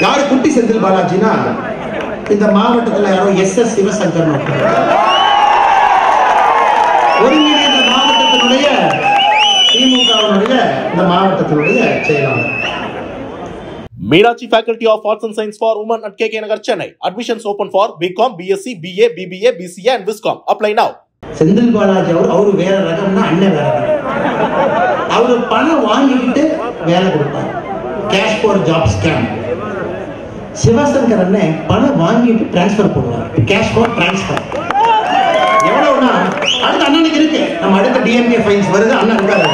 யாரு குட்டி செந்தில் பாலாஜினா இந்த மாவட்டத்துல யாரோ எஸ் எஸ் சிவசங்கர் ஒருங்கிணைந்த மாவட்டத்தினுடைய திமுகவினுடைய இந்த மாவட்டத்தினுடைய செயலாளர் Meenakshi Faculty of Arts and Science for Women at KK Nagar, Chennai. Admissions open for BCom, BSc, BA, BBA, BCA and Viscom. Apply now. Senthil Balaji அவர் அவரு வேற ரகம்னா அண்ணன் வேற ரகம் அவரு பணம் வாங்கிக்கிட்டு வேலை கொடுப்பாரு cash for job scam Sivasankar அண்ணன் பணம் வாங்கிட்டு டிரான்ஸ்ஃபர் பண்ணுவார் கேஷ் ஃபார் டிரான்ஸ்ஃபர் எவ்வளவுனா அடுத்த அண்ணனுக்கு இருக்கு நம்ம அடுத்த டிஎம்கே ஃபைன்ஸ் வருது அண்ணன் இருக்காரு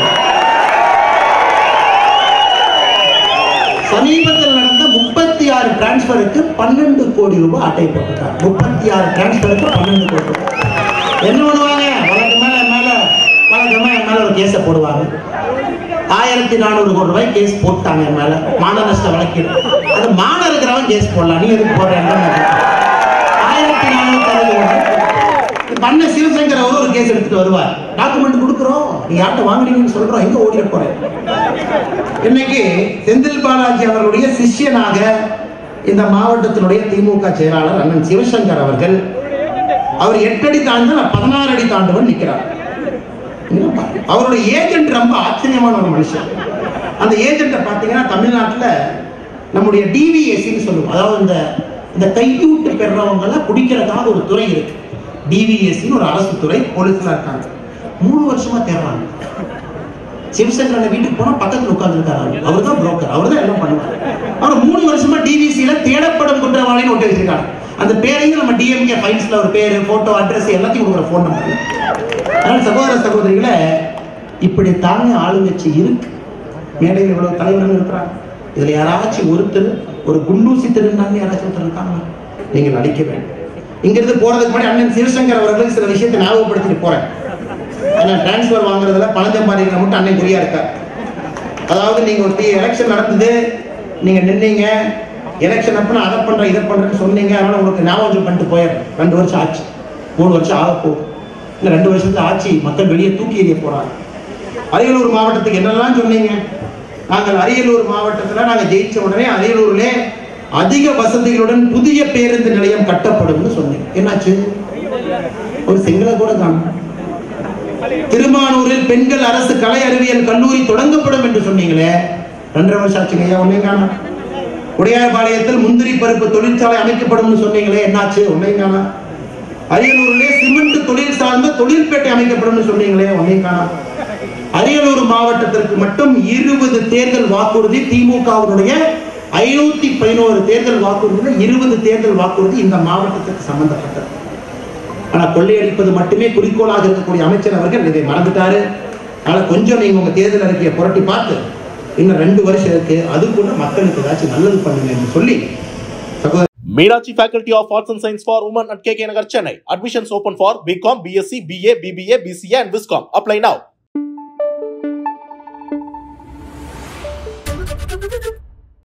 சமீபத்தில் நடந்த முப்பத்தி ஆறு டிரான்ஸ்பருக்கு பன்னெண்டு கோடி ரூபாய் அட்டை போட்டிருக்காங்க முப்பத்தி ஆறு டிரான்ஸ்பருக்கு பன்னெண்டு கோடி ரூபாய் என்ன பண்ணுவாங்க வழக்கு மேல மேல வழக்கமா என் மேல ஒரு கேஸை போடுவாங்க ஆயிரத்தி நானூறு கோடி ரூபாய் கேஸ் போட்டாங்க என் மேல மான நஷ்ட வழக்கில் அது மான இருக்கிறவன் கேஸ் போடலாம் நீ எதுக்கு போடுறேன்னு ஆயிரத்தி நானூத்தி அறுபது கோடி பண்ண சிவசங்கர் அவர் ஒரு கேஸ் எடுத்துட்டு வருவார் டாக்குமெண்ட் கொடுக்குறோம் நீ யார்கிட்ட வாங்குறீங்கன்னு சொல்றோம் எங்க ஓடிட போறேன் இன்னைக்கு செந்தில் பாலாஜி அவர்களுடைய சிஷ்யனாக இந்த மாவட்டத்தினுடைய திமுக செயலாளர் அண்ணன் சிவசங்கர் அவர்கள் அவர் எட்டு அடி தாழ்ந்து நான் பதினாறு அடி தாண்டுவன் நிற்கிறார் அவருடைய ஏஜென்ட் ரொம்ப ஆச்சரியமான ஒரு மனுஷன் அந்த ஏஜென்ட்டை பார்த்தீங்கன்னா தமிழ்நாட்டில் நம்முடைய டிவிஎஸ்சின்னு சொல்லுவோம் அதாவது இந்த இந்த கையூட்டு பெறவங்களை பிடிக்கிறதுக்காக ஒரு துறை இருக்கு டிவிஎஸ்சின்னு ஒரு அரசு துறை போலீஸ்ல இருக்காங்க மூணு வருஷமா தேடுறாங்க சிவசங்கரன் வீட்டுக்கு போனா பக்கத்துல உட்கார்ந்துருக்காரு அவர் தான் புரோக்கர் அவர் தான் எல்லாம் பண்ணுவார் அவர் மூணு வருஷமா டிவிசியில தேடப்படும் குற்றவாளின்னு ஒட்டி வச்சிருக்காங்க அந்த பேரையும் நம்ம டிஎம்கே ஃபைல்ஸ்ல ஒரு பேரு போட்டோ அட்ரஸ் எல்லாத்தையும் கொடுக்குற ஃபோன் நம்பர் அதனால சகோதர சகோதரிகளை இப்படி தாங்க ஆளுங்கட்சி இருக்கு மேடையில் இவ்வளவு தலைவர்கள் இருக்கிறாங்க இதுல யாராச்சும் ஒருத்தர் ஒரு குண்டூசி திருநாங்க யாராச்சும் ஒருத்தர் இருக்காங்க நீங்கள் நடிக்க வேண்டும் இங்கிருந்து போறதுக்கு முன்னாடி அண்ணன் சிவசங்கர் அவர்களுக்கு சில விஷயத்தை ஞாபகப்படுத்திட்டு போறேன் ஆனா டிரான்ஸ்ஃபர் வாங்குறதுல பணம் சம்பாதிக்கிற மட்டும் அண்ணன் குறியா இருக்கார் அதாவது நீங்க ஒரு எலெக்ஷன் நடந்தது நீங்க நின்னீங்க எலெக்ஷன் அப்ப நான் அதை பண்றேன் இதை பண்றேன்னு சொன்னீங்க அதனால உங்களுக்கு ஞாபகம் பண்ணிட்டு போயிடுறேன் ரெண்டு வருஷம் ஆச்சு மூணு வருஷம் ஆக போகுது இல்ல ரெண்டு வருஷத்துல ஆச்சு மக்கள் வெளியே தூக்கி எறிய போறாங்க அரியலூர் மாவட்டத்துக்கு என்னெல்லாம் சொன்னீங்க நாங்கள் அரியலூர் மாவட்டத்துல நாங்க ஜெயிச்ச உடனே அரியலூர்ல அதிக வசதிகளுடன் புதிய பேருந்து நிலையம் கட்டப்படும்னு சொன்னீங்க என்னாச்சு ஒரு சிங்கள கூட காணும் திருமானூரில் பெண்கள் அரசு கலை அறிவியல் கல்லூரி தொடங்கப்படும் என்று சொன்னீங்களே ரெண்டரை வருஷம் ஆச்சுங்க ஐயா ஒன்னே காணும் உடையார்பாளையத்தில் முந்திரி பருப்பு தொழிற்சாலை அமைக்கப்படும் சொன்னீங்களே என்னாச்சு ஒன்னே காணும் அரியலூரிலே சிமெண்ட் தொழில் சார்ந்த தொழிற்பேட்டை அமைக்கப்படும் சொன்னீங்களே ஒன்னே காணும் அரியலூர் மாவட்டத்திற்கு மட்டும் இருபது தேர்தல் வாக்குறுதி திமுகவினுடைய ஐநூத்தி பதினோரு தேர்தல் வாக்குறுதியில் இருபது தேர்தல் வாக்குறுதி இந்த மாவட்டத்துக்கு சம்பந்தப்பட்டது ஆனா கொள்ளையடிப்பது மட்டுமே குறிக்கோளாக இருக்கக்கூடிய அமைச்சர் அவர்கள் இதை மறந்துட்டாரு அதனால கொஞ்சம் நீங்க உங்க தேர்தல் அறிக்கையை புரட்டி பார்த்து இன்னும் ரெண்டு வருஷம் இருக்கு அதுக்குள்ள மக்களுக்கு ஏதாச்சும் நல்லது பண்ணுங்க என்று சொல்லி சகோதர Meenakshi Faculty of Arts and Science for Women at KK Nagar, Chennai. Admissions open for BCom, BSc, BA, BBA, BCA and Viscom. Apply now.